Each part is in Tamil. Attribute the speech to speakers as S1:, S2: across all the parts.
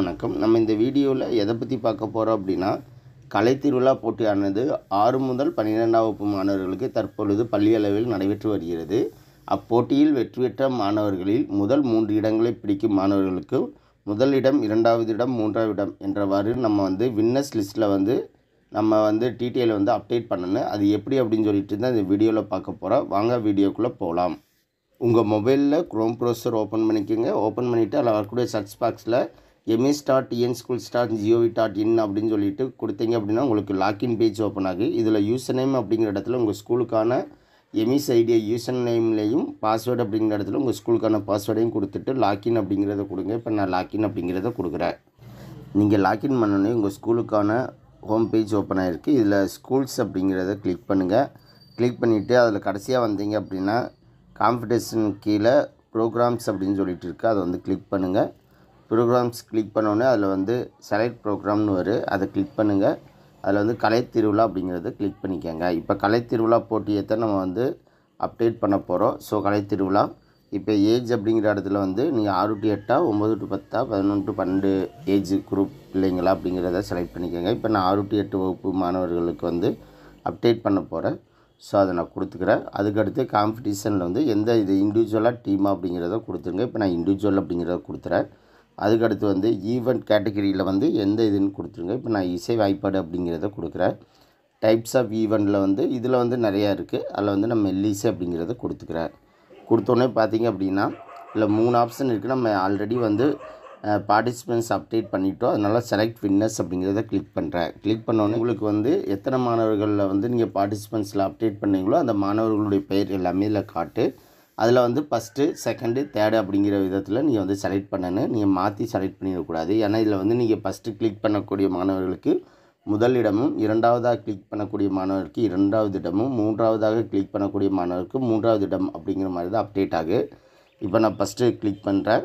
S1: வணக்கம் நம்ம இந்த வீடியோவில் எதை பற்றி பார்க்க போகிறோம் அப்படின்னா கலைத்திருவிழா போட்டியானது ஆறு முதல் பன்னிரெண்டாம் வகுப்பு மாணவர்களுக்கு தற்பொழுது பள்ளி அளவில் நடைபெற்று வருகிறது அப்போட்டியில் வெற்றி பெற்ற மாணவர்களில் முதல் மூன்று இடங்களை பிடிக்கும் மாணவர்களுக்கு முதல் இடம் இரண்டாவது இடம் மூன்றாவது இடம் என்றவாறு நம்ம வந்து வின்னர்ஸ் லிஸ்ட்டில் வந்து நம்ம வந்து டீட்டெயில் வந்து அப்டேட் பண்ணணும் அது எப்படி அப்படின்னு சொல்லிட்டு தான் இந்த வீடியோவில் பார்க்க போகிறோம் வாங்க வீடியோக்குள்ளே போகலாம் உங்கள் மொபைலில் க்ரோம் ப்ரௌசர் ஓப்பன் பண்ணிக்கோங்க ஓப்பன் பண்ணிவிட்டு அதில் வரக்கூடிய சர்ச் பாக்ஸில் MS dot TN school dot GOV dot in அப்படின்னு சொல்லிட்டு கொடுத்தீங்க அப்படின்னா உங்களுக்கு லாக்இன் பேஜ் ஓப்பன் ஆகி இதில் யூசர் நேம் அப்படிங்கிற இடத்துல உங்கள் ஸ்கூலுக்கான எமிஸ் ஐடியா யூசர் நேம்லேயும் பாஸ்வேர்டு அப்படிங்கிற இடத்துல உங்கள் ஸ்கூலுக்கான பாஸ்வேர்டையும் கொடுத்துட்டு லாக்இன் அப்படிங்கிறத கொடுங்க இப்போ நான் லாக்இன் அப்படிங்கிறத கொடுக்குறேன் நீங்கள் லாக்இன் பண்ணோன்னே உங்கள் ஸ்கூலுக்கான ஹோம் பேஜ் ஓப்பன் ஆகிருக்கு இதில் ஸ்கூல்ஸ் அப்படிங்கிறத கிளிக் பண்ணுங்கள் கிளிக் பண்ணிவிட்டு அதில் கடைசியாக வந்தீங்க அப்படின்னா காம்படிஷன் கீழே ப்ரோக்ராம்ஸ் அப்படின்னு சொல்லிட்டு இருக்கு அதை வந்து கிளிக் பண்ணுங்கள் ப்ரோக்ராம்ஸ் கிளிக் பண்ணோன்னே அதில் வந்து செலக்ட் ப்ரோக்ராம்னு வரும் அதை கிளிக் பண்ணுங்கள் அதில் வந்து கலை திருவிழா அப்படிங்கிறத கிளிக் பண்ணிக்கோங்க இப்போ கலை திருவிழா போட்டியத்தை நம்ம வந்து அப்டேட் பண்ண போகிறோம் ஸோ கலை திருவிழா இப்போ ஏஜ் அப்படிங்கிற இடத்துல வந்து நீங்கள் ஆறு டு எட்டா ஒம்பது டு பத்தா பதினொன்று டு பன்னெண்டு ஏஜ் குரூப் பிள்ளைங்களா அப்படிங்கிறத செலக்ட் பண்ணிக்கோங்க இப்போ நான் ஆறு டு எட்டு வகுப்பு மாணவர்களுக்கு வந்து அப்டேட் பண்ண போகிறேன் ஸோ அதை நான் கொடுத்துக்கிறேன் அதுக்கடுத்து காம்படிஷனில் வந்து எந்த இது இண்டிவிஜுவலாக டீமாக அப்படிங்கிறத கொடுத்துருங்க இப்போ நான் இண்டிவிஜுவல் அப்படிங்கிறத கொடுத்துறேன் அதுக்கடுத்து வந்து ஈவெண்ட் கேட்டகரியில் வந்து எந்த இதுன்னு கொடுத்துருங்க இப்போ நான் இசை வாய்ப்பாடு அப்படிங்கிறத கொடுக்குறேன் டைப்ஸ் ஆஃப் ஈவெண்ட்டில் வந்து இதில் வந்து நிறையா இருக்குது அதில் வந்து நம்ம மெல்லிசை அப்படிங்கிறத கொடுத்துக்கிறேன் கொடுத்தோன்னே பார்த்தீங்க அப்படின்னா இதில் மூணு ஆப்ஷன் இருக்குது நம்ம ஆல்ரெடி வந்து பார்ட்டிசிபென்ட்ஸ் அப்டேட் பண்ணிட்டோம் அதனால் செலக்ட் வின்னர்ஸ் அப்படிங்கிறத கிளிக் பண்ணுறேன் கிளிக் பண்ணோன்னே உங்களுக்கு வந்து எத்தனை மாணவர்களில் வந்து நீங்கள் பார்ட்டிசிபென்ட்ஸில் அப்டேட் பண்ணீங்களோ அந்த மாணவர்களுடைய பெயர் எல்லாமே இதில் காட்டு அதில் வந்து ஃபஸ்ட்டு செகண்டு தேர்டு அப்படிங்கிற விதத்தில் நீங்கள் வந்து செலக்ட் பண்ணணும் நீங்கள் மாற்றி செலக்ட் பண்ணிடக்கூடாது ஏன்னா இதில் வந்து நீங்கள் ஃபஸ்ட்டு கிளிக் பண்ணக்கூடிய மாணவர்களுக்கு முதல் இடமும் இரண்டாவதாக கிளிக் பண்ணக்கூடிய மாணவருக்கு இரண்டாவது இடமும் மூன்றாவதாக கிளிக் பண்ணக்கூடிய மாணவருக்கு மூன்றாவது இடம் அப்படிங்கிற மாதிரி தான் அப்டேட் ஆகு இப்போ நான் ஃபஸ்ட்டு கிளிக் பண்ணுறேன்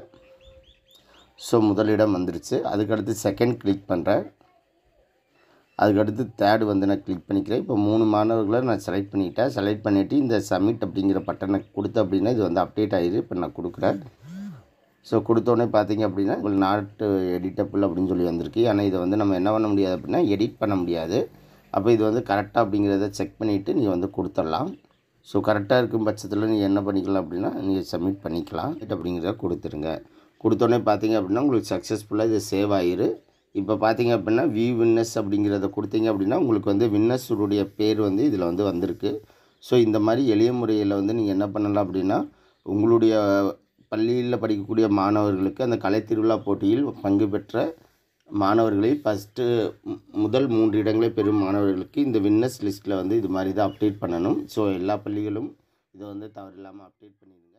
S1: ஸோ முதலிடம் வந்துருச்சு அதுக்கடுத்து செகண்ட் கிளிக் பண்ணுறேன் அதுக்கடுத்து தேர்டு வந்து நான் கிளிக் பண்ணிக்கிறேன் இப்போ மூணு மாணவர்களை நான் செலக்ட் பண்ணிட்டேன் செலக்ட் பண்ணிவிட்டு இந்த சப்மிட் அப்படிங்கிற பட்டனை கொடுத்து அப்படின்னா இது வந்து அப்டேட் ஆகிடு இப்போ நான் கொடுக்குறேன் ஸோ கொடுத்தோடனே பார்த்தீங்க அப்படின்னா உங்களுக்கு நாட்டு எடிட்டபிள் அப்படின்னு சொல்லி வந்திருக்கு ஆனால் இதை வந்து நம்ம என்ன பண்ண முடியாது அப்படின்னா எடிட் பண்ண முடியாது அப்போ இது வந்து கரெக்டாக அப்படிங்கிறத செக் பண்ணிவிட்டு நீங்கள் வந்து கொடுத்துடலாம் ஸோ கரெக்டாக இருக்கும் பட்சத்தில் நீங்கள் என்ன பண்ணிக்கலாம் அப்படின்னா நீங்கள் சப்மிட் பண்ணிக்கலாம் அப்படிங்கிறத கொடுத்துருங்க கொடுத்தோடனே பார்த்தீங்க அப்படின்னா உங்களுக்கு சக்ஸஸ்ஃபுல்லாக இது சேவ் ஆயிரு இப்போ பார்த்தீங்க அப்படின்னா வி வின்னர்ஸ் அப்படிங்கிறத கொடுத்தீங்க அப்படின்னா உங்களுக்கு வந்து வின்னர்ஸுடைய பேர் வந்து இதில் வந்து வந்திருக்கு ஸோ இந்த மாதிரி எளிய முறையில் வந்து நீங்கள் என்ன பண்ணலாம் அப்படின்னா உங்களுடைய பள்ளியில் படிக்கக்கூடிய மாணவர்களுக்கு அந்த கலைத்திருவிழா போட்டியில் பங்கு பெற்ற மாணவர்களை ஃபஸ்ட்டு முதல் மூன்று இடங்களை பெறும் மாணவர்களுக்கு இந்த வின்னர்ஸ் லிஸ்ட்டில் வந்து இது மாதிரி தான் அப்டேட் பண்ணணும் ஸோ எல்லா பள்ளிகளும் இதை வந்து தவறில்லாமல் அப்டேட் பண்ணிடுங்க